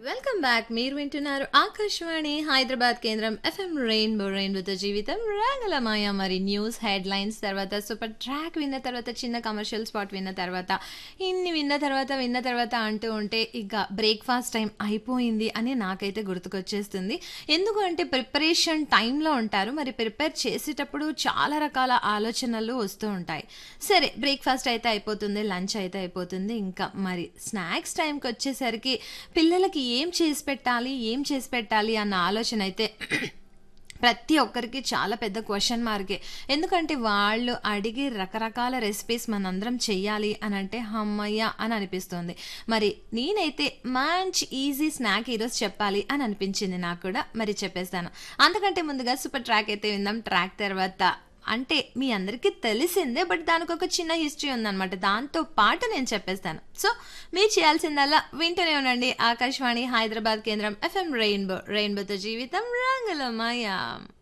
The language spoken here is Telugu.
వెల్కమ్ బ్యాక్ మీరు వింటున్నారు ఆకాశవాణి హైదరాబాద్ కేంద్రం ఎఫ్ఎం రెయిన్బో రెయిన్బోతో జీవితం రాగలమాయ మరి న్యూస్ హెడ్ లైన్స్ తర్వాత సూపర్ ట్రాక్ విన్న తర్వాత చిన్న కమర్షియల్ స్పాట్ విన్న తర్వాత ఇన్ని విన్న తర్వాత విన్న తర్వాత అంటూ ఉంటే ఇక బ్రేక్ఫాస్ట్ టైం అయిపోయింది అని నాకైతే గుర్తుకొచ్చేస్తుంది ఎందుకు అంటే ప్రిపరేషన్ టైంలో ఉంటారు మరి ప్రిపేర్ చేసేటప్పుడు చాలా రకాల ఆలోచనలు వస్తూ ఉంటాయి సరే బ్రేక్ఫాస్ట్ అయితే అయిపోతుంది లంచ్ అయితే అయిపోతుంది ఇంకా మరి స్నాక్స్ టైంకి వచ్చేసరికి పిల్లలకి ఏం చేసి పెట్టాలి ఏం చేసి పెట్టాలి అన్న ఆలోచన అయితే ప్రతి ఒక్కరికి చాలా పెద్ద క్వశ్చన్ మార్కే ఎందుకంటే వాళ్ళు అడిగే రకరకాల రెసిపీస్ మనందరం చెయ్యాలి అని అంటే హమ్మయ్య అని అనిపిస్తుంది మరి నేనైతే మంచి ఈజీ స్నాక్ ఈరోజు చెప్పాలి అని అనిపించింది నాకు కూడా మరి చెప్పేస్తాను అంతకంటే ముందుగా సూపర్ ట్రాక్ అయితే విందాం ట్రాక్ తర్వాత అంటే మీ అందరికీ తెలిసిందే బట్ దానికి ఒక చిన్న హిస్టరీ ఉందన్నమాట దాంతో పాటు నేను చెప్పేస్తాను సో మీరు చేయాల్సిందల్లా వింటూనే ఉండండి ఆకాశవాణి హైదరాబాద్ కేంద్రం ఎఫ్ఎం రెయిన్బో రెయిన్బోతో జీవితం రంగుల మాయా